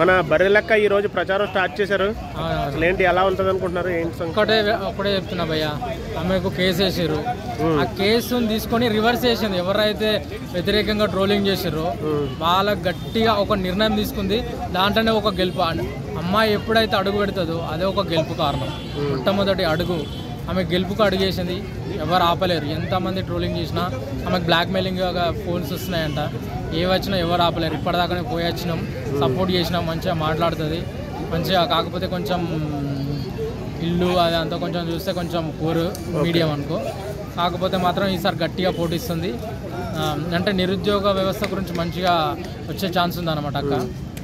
మన బర్రె లెక్క ఈ రోజు ప్రచారం స్టార్ట్ చేశారు ఆ, అసలు ఏంటి ఎలా ఉంటుంది అనుకుంటున్నారు ఏంటి సంగతి? ఒక్కటే ఒకటే చెప్తున్నా భయ్య ఆమెకు కేసు వేసారు ఆ కేసుని తీసుకొని రివర్స్ చేసింది ఎవరైతే వ్యతిరేకంగా ట్రోలింగ్ చేసారో వాళ్ళకి గట్టిగా ఒక నిర్ణయం తీసుకుంది దాంట్లోనే ఒక గెలుపు అన్- అమ్మాయి ఎప్పుడైతే అడుగు పెడుతుందో అదే ఒక గెలుపు కారణం మొట్టమొదటి అడుగు ఆమె గెలుపుకు అడిగేసింది ఎవరు ఆపలేరు ఎంతమంది ట్రోలింగ్ చేసినా ఆమెకు బ్లాక్ మెయిలింగ్ ఫోన్స్ వస్తున్నాయంట ఏ వచ్చినా ఎవరు ఆపలేరు ఇప్పటిదాకానే పోయి వచ్చినాం సపోర్ట్ చేసినాం మంచిగా మాట్లాడుతుంది మంచిగా కాకపోతే కొంచెం ఇల్లు అది అంతా కొంచెం చూస్తే కొంచెం పూర్ మీడియం అనుకో కాకపోతే మాత్రం ఈసారి గట్టిగా పోటీస్తుంది ఆ, అంటే నిరుద్యోగ వ్యవస్థ గురించి మంచిగా వచ్చే ఛాన్స్ ఉందన్నమాట అక్క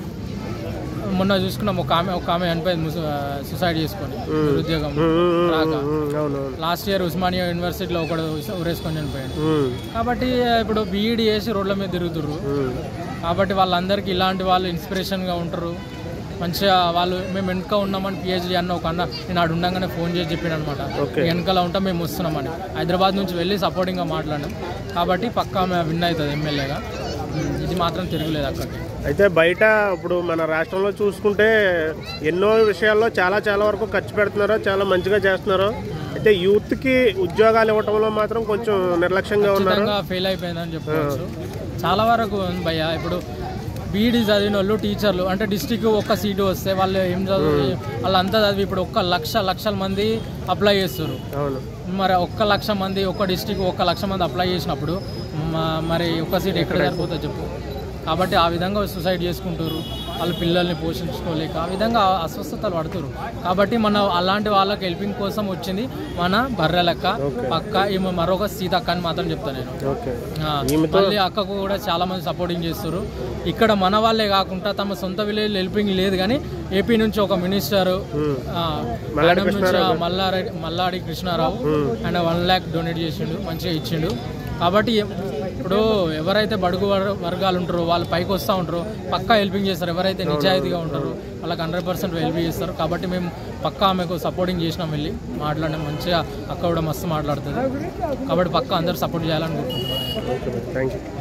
మొన్న చూసుకున్నాం ఒక ఆమె ఒక ఆమె చనిపోయింది ముసు- సూసైడ్ చేసుకొని నిరుద్యోగం రాక ఉమ్, అవును లాస్ట్ ఇయర్ ఉస్మానియా యూనివర్సిటీలో ఒకడు ఉరేసుకొని చనిపోయాడు ఉమ్, కాబట్టి ఇప్పుడు బీఈడి చేసి రోడ్ల మీద తిరుగుతుర్రు ఉమ్, కాబట్టి వాళ్ళందరికీ ఇలాంటి వాళ్ళు ఇన్స్పిరేషన్గా ఉంటారు మంచిగా వాళ్ళు మేము వెనుక ఉన్నామని పిహెచ్డి అన్న ఒక అన్న నేను ఆడు ఉండగానే ఫోన్ చేసి చెప్పాను అనమాట Okay. వెనకాల ఉంటాం మేము వస్తున్నామని హైదరాబాద్ నుంచి వెళ్ళి సపోర్టింగ్గా మాట్లాడాం కాబట్టి పక్కా మేము విన్ అవుతుంది ఎమ్మెల్యేగా ఇది మాత్రం తిరగలేదు అక్కడికి అయితే బయట ఇప్పుడు మన రాష్ట్రంలో చూసుకుంటే ఎన్నో విషయాల్లో చాలా చాలా వరకు ఖర్చు పెడుతున్నారో చాలా మంచిగా చేస్తున్నారు అయితే యూత్ కి ఉద్యోగాలు ఇవ్వటంలో మాత్రం కొంచెం నిర్లక్ష్యంగా ఉన్నారు ఖచ్చితంగా ఫెయిల్ అయిపోయిందని చెప్పుకోవచ్చు చాలా వరకు ఉంది భయ్య ఇప్పుడు బీఈడి చదివిన వాళ్ళు టీచర్లు అంటే డిస్టిక్ ఒక్క సీటు వస్తే వాళ్ళు ఏం చదువు వాళ్ళంతా చదివి ఇప్పుడు ఒక్క లక్ష లక్షల మంది అప్లై చేస్తారు అవును మరి ఒక్క లక్ష మంది ఒక్క డిస్టిక్ ఒక్క లక్ష మంది అప్లై చేసినప్పుడు మ- మరి ఒక్క సీట్ ఎక్కడ సరిపోతుంది చెప్పు కాబట్టి ఆ విధంగా సూసైడ్ చేసుకుంటారు వాళ్ళ పిల్లల్ని పోషించుకోలేక ఆ విధంగా అస్వస్థతలు పడుతురు కాబట్టి మన అలాంటి వాళ్ళకి హెల్పింగ్ కోసం వచ్చింది మన బర్రె లెక్క పక్క ఈమె మరొక సీతక్క అని మాత్రం చెప్తాను నేను ఓకే ఆ, మళ్ళీ అక్కకు కూడా చాలా మంది సపోర్టింగ్ చేస్తారు ఇక్కడ మన వాళ్ళే కాకుండా తమ సొంత విలేజ్ హెల్పింగ్ లేదు కానీ ఏపీ నుంచి ఒక మినిస్టర్ మేడం నుంచి ఆ, Malla Reddy Malladi Krishna Rao and one lakh donate చేసిండు మంచిగా ఇచ్చిండు కాబట్టి ఎ- ఇప్పుడు ఎవరైతే బడుగు వర్- వర్గాలు ఉంటారో వాళ్ళు పైకి వస్తూ ఉంటారో పక్కా హెల్పింగ్ చేస్తారు ఎవరైతే నిజాయితీగా ఉంటారో వాళ్ళకి హండ్రెడ్ పర్సెంట్ హెల్ప్ చేస్తారు కాబట్టి మేము పక్కా ఆమెకు సపోర్టింగ్ చేసినాం వెళ్ళి మాట్లాడినాం మంచిగా అక్క కూడా మస్తు మాట్లాడుతుంది కాబట్టి పక్కా అందరూ సపోర్ట్ చేయాలనుకుంటున్నాం ఓకే థ్యాంక్ యూ